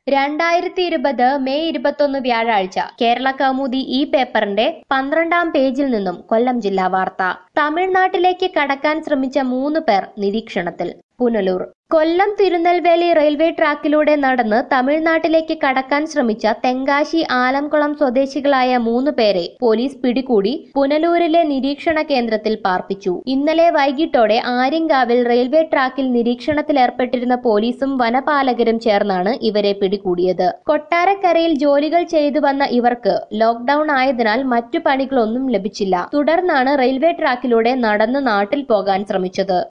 രണ്ടായിരത്തി ഇരുപത് മെയ് ഇരുപത്തൊന്ന് വ്യാഴാഴ്ച കേരള കൗമുദി ഈ പേപ്പറിന്റെ പന്ത്രണ്ടാം പേജിൽ നിന്നും കൊല്ലം ജില്ലാ വാർത്ത തമിഴ്നാട്ടിലേക്ക് കടക്കാൻ ശ്രമിച്ച മൂന്ന് പേർ നിരീക്ഷണത്തിൽ പുനലൂർ കൊല്ലം തിരുനെൽവേലി റെയിൽവേ ട്രാക്കിലൂടെ നടന്ന് തമിഴ്നാട്ടിലേക്ക് കടക്കാൻ ശ്രമിച്ച തെങ്കാശി ആലംകുളം സ്വദേശികളായ മൂന്ന് പേരെ പോലീസ് പിടികൂടി പുനലൂരിലെ നിരീക്ഷണ കേന്ദ്രത്തിൽ പാർപ്പിച്ചു ഇന്നലെ വൈകിട്ടോടെ ആര്യങ്കാവിൽ റെയിൽവേ ട്രാക്കിൽ നിരീക്ഷണത്തിലേർപ്പെട്ടിരുന്ന പോലീസും വനപാലകരും ചേർന്നാണ് ഇവരെ പിടികൂടിയത് കൊട്ടാരക്കരയിൽ ജോലികൾ ചെയ്തു വന്ന ഇവർക്ക് ലോക്ഡൌൺ ആയതിനാൽ മറ്റു പണികളൊന്നും ലഭിച്ചില്ല തുടർന്നാണ് റെയിൽവേ ട്രാക്കിലൂടെ നടന്ന് നാട്ടിൽ പോകാൻ ശ്രമിച്ചത്